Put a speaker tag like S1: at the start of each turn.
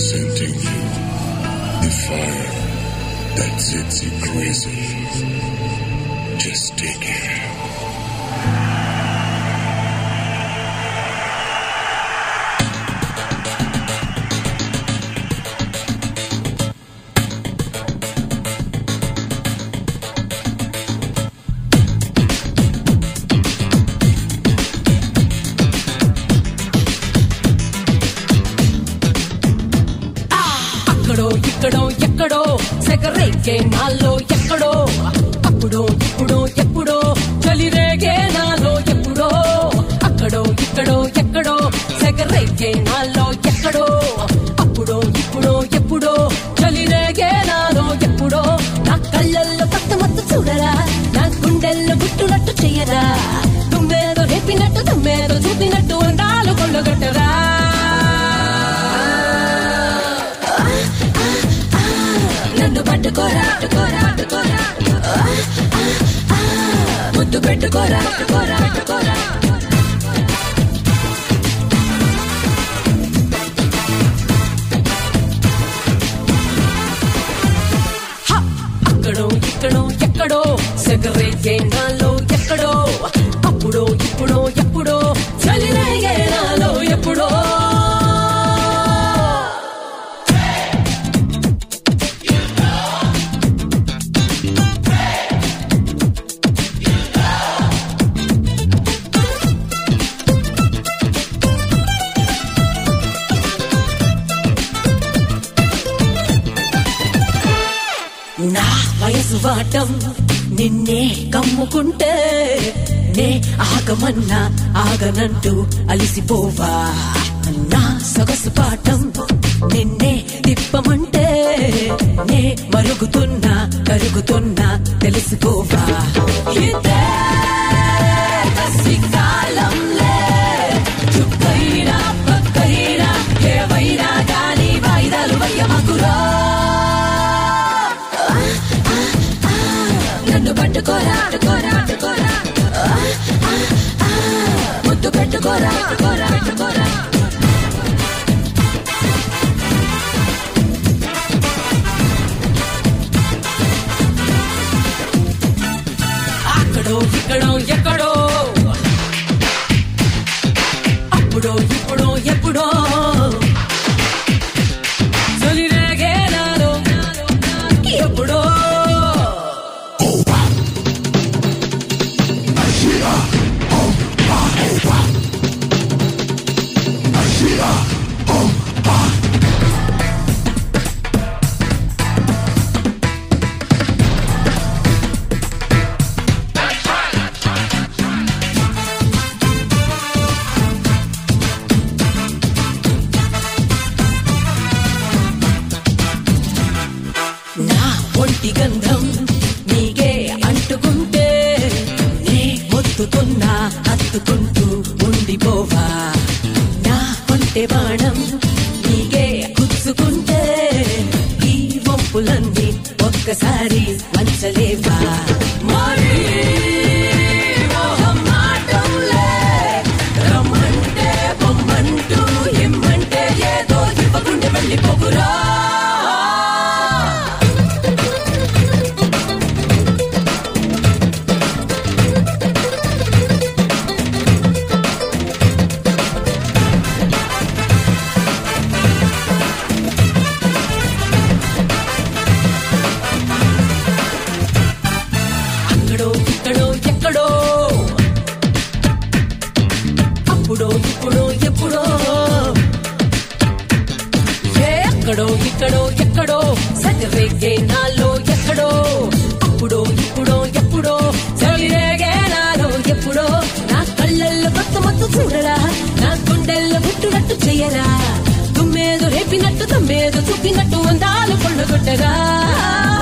S1: presenting you the fire that sets you crazy. Just take it.
S2: అక్కడో ఇక్కడో ఎక్కడో సెగరేగే నాలో ఎక్కడో అప్పుడో ఇప్పుడో ఎప్పుడో చలిరేగే నాలో ఎప్పుడో అక్కడో ఇక్కడో ఎక్కడో సెగరేగే నాలో ఎక్కడో అప్పుడో ఇప్పుడో ఎప్పుడో చలిరేగే నాలో ఎప్పుడో నా కళ్ళల్లో కొత్త మత్తు చూడరా నా గుండెల్లో గుట్టునట్టు చెయ్యరా తుమ్మేదో రేపినట్టు తుమ్మేదో చూపినట్టు అందాలు కొల్లగొట్టరా నన్ను పట్టుకోరా పట్టుకోరా పట్టుకోరా ముద్దు పెట్టుకోరా పెట్టుకోరా పెట్టుకోరా హ! అక్కడో ఇక్కడో ఎక్కడో సెగరేగే నాలో ఎక్కడో అప్పుడో ఇప్పుడో ఎప్పుడో చలిరేగే నాలో ఎప్పుడో నా వయసు వాటం నిన్నే కమ్ముకుంటే నే ఆగమన్నా ఆగనంటూ అలిసిపోవా నా సొగసు పాఠం నిన్నే తిప్పమంటే నే మరుగుతున్నా కరుగుతున్నా తెలుసుకోవా ఇదే కసికాలంలే చుక్కైనా పక్కైనా ఏవైనా గాలి వాయిదాలు వయ్యమకురా నన్ను పట్టుకోరా పట్టుకోరా పట్టుకోరా ముద్దు పెట్టుకోరా పెట్టుకోరా పెట్టుకోరా అక్కడో ఇక్కడో ఎక్కడో అప్పుడో ఇప్పుడో ఎప్పుడో చలిరేగే నాలో ఎప్పుడో నా ఒంటి గంధం నీకే అంటుకుంటే నే మొత్తుతున్నా హత్తుకుంటూ ఉండిపోవా నా ఒంటె బాణం నీకే గుచ్చుకుంటే ఈ వంపులన్నీ ఒక్కసారి వంచలేవా మరి మోహం మాటంలే రమ్మంటే బొమ్మంటూ ఇమ్మంటే ఏదో ఇవ్వకుండా వెళ్ళిపోకురా అక్కడో ఇక్కడో ఎక్కడో అప్పుడో ఇప్పుడో ఎప్పుడో ఏ అక్కడో ఇక్కడో ఎక్కడో సగరేగే నాలో ఎక్కడో అప్పుడో ఇప్పుడో ఎప్పుడో చలిరేగే నాలో ఎప్పుడో నా కళ్ళల్లో కొత్త మొత్తం చూడరా నా గుండెల్లో పుట్టునట్టు చెయ్యరా తుమ్మేదో రేపినట్టు తమ్మేదో చూపినట్టు అందాలు కొల్లగొట్టరా